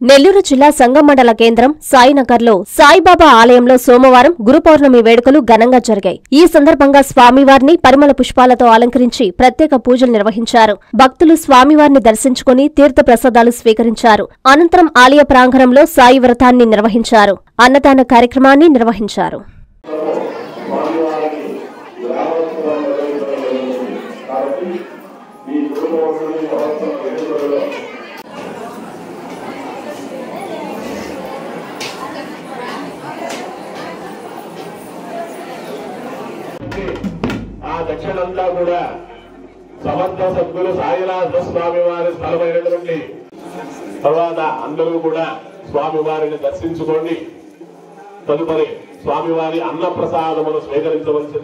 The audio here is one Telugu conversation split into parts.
నెల్లూరు జిల్లా సంగం మండల కేంద్రం సాయినగర్లో సాయిబాబా ఆలయంలో సోమవారం గురు పౌర్ణమి వేడుకలు ఘనంగా జరిగాయి ఈ సందర్భంగా స్వామివారిని పరిమళ పుష్పాలతో అలంకరించి ప్రత్యేక పూజలు నిర్వహించారు భక్తులు స్వామివారిని దర్శించుకుని తీర్థ ప్రసాదాలు స్వీకరించారు అనంతరం ఆలయ ప్రాంగణంలో సాయి వ్రతాన్ని నిర్వహించారు అన్నదాన కార్యక్రమాన్ని నిర్వహించారు కాబట్టి ఈ కుటుంబం ఎన్నికలలో ఆ దక్షిణంతా కూడా సమర్థ సద్గురు సాయినాథ స్వామి వారి స్థలమైనటువంటి తర్వాత అందరూ కూడా స్వామి వారిని దర్శించుకోండి తదుపరి స్వామివారి అన్న ప్రసాదమును స్వీకరించవలసింది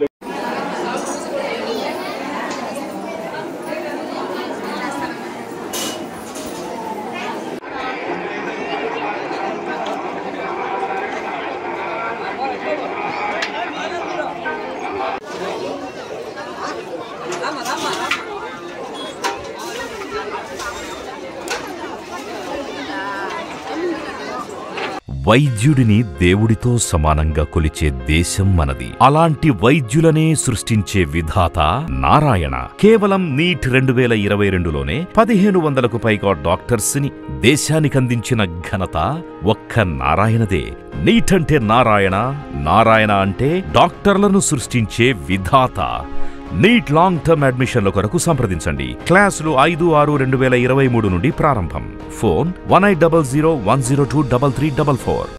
వైద్యుడిని దేవుడితో సమానంగా కొలిచే దేశం మనది అలాంటి వైద్యులనే సృష్టించే విధాత నారాయణ కేవలం నీట్ రెండు వేల ఇరవై రెండులోనే పదిహేను వందలకు పైగా డాక్టర్స్ ని దేశానికి అందించిన ఘనత ఒక్క నారాయణదే నీట్ అంటే నారాయణ నారాయణ అంటే డాక్టర్లను సృష్టించే విధాత నీట్ లాంగ్ టర్మ్ అడ్మిషన్ల కొరకు సంప్రదించండి క్లాసులు ఐదు ఆరు రెండు వేల ఇరవై మూడు నుండి ప్రారంభం phone one eight double zero one zero two double three double four